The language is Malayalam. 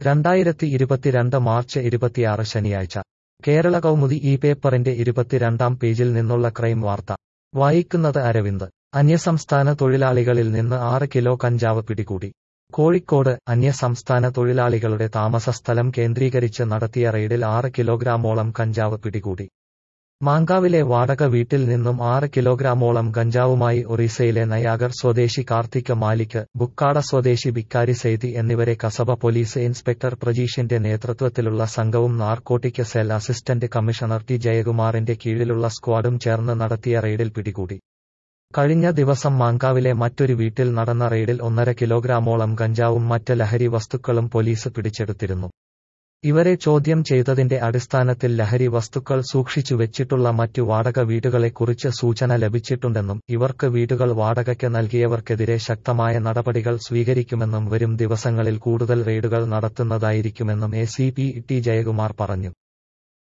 രണ്ടായിരത്തി ഇരുപത്തിരണ്ട് മാർച്ച് ഇരുപത്തിയാറ് ശനിയാഴ്ച കേരള കൗമുദി ഈ പേപ്പറിന്റെ ഇരുപത്തിരണ്ടാം പേജിൽ നിന്നുള്ള ക്രൈം വാർത്ത വായിക്കുന്നത് അരവിന്ദ് അന്യസംസ്ഥാന തൊഴിലാളികളിൽ നിന്ന് ആറ് കിലോ കഞ്ചാവ് പിടികൂടി കോഴിക്കോട് അന്യസംസ്ഥാന തൊഴിലാളികളുടെ താമസസ്ഥലം കേന്ദ്രീകരിച്ച് നടത്തിയ റെയ്ഡിൽ ആറ് കിലോഗ്രാമോളം കഞ്ചാവ് പിടികൂടി മാങ്കാവിലെ വാടക വീട്ടിൽ നിന്നും ആറ് കിലോഗ്രാമോളം ഗഞ്ചാവുമായി ഒറീസയിലെ നയാഗർ സ്വദേശി കാർത്തിക് മാലിക് ബുക്കാട സ്വദേശി ബിക്കാരി സെയ്തി എന്നിവരെ കസബ പോലീസ് ഇൻസ്പെക്ടർ പ്രജീഷിന്റെ നേതൃത്വത്തിലുള്ള സംഘവും narcotic cell assistant commissioner T ജയകുമാറിന്റെ കീഴിലുള്ള സ്ക്വാഡും ചേർന്ന് നടത്തിയ റെയ്ഡിൽ പിടികൂടി കഴിഞ്ഞ ദിവസം മാങ്കാവിലെ മറ്റൊരു വീട്ടിൽ നടന്ന റെയ്ഡിൽ ഒന്നര കിലോഗ്രാമോളം ഗഞ്ചാവും മറ്റ് ലഹരി വസ്തുക്കളും പോലീസ് പിടിച്ചെടുത്തിരുന്നു ഇവരെ ചോദ്യം ചെയ്തതിന്റെ അടിസ്ഥാനത്തിൽ ലഹരി വസ്തുക്കൾ സൂക്ഷിച്ചു വെച്ചിട്ടുള്ള മറ്റു വാടക വീടുകളെക്കുറിച്ച് സൂചന ലഭിച്ചിട്ടുണ്ടെന്നും ഇവർക്ക് വീടുകൾ വാടകയ്ക്ക് നൽകിയവർക്കെതിരെ ശക്തമായ നടപടികൾ സ്വീകരിക്കുമെന്നും വരും ദിവസങ്ങളിൽ കൂടുതൽ റെയ്ഡുകൾ നടത്തുന്നതായിരിക്കുമെന്നും A C P T Jayakumar പറഞ്ഞു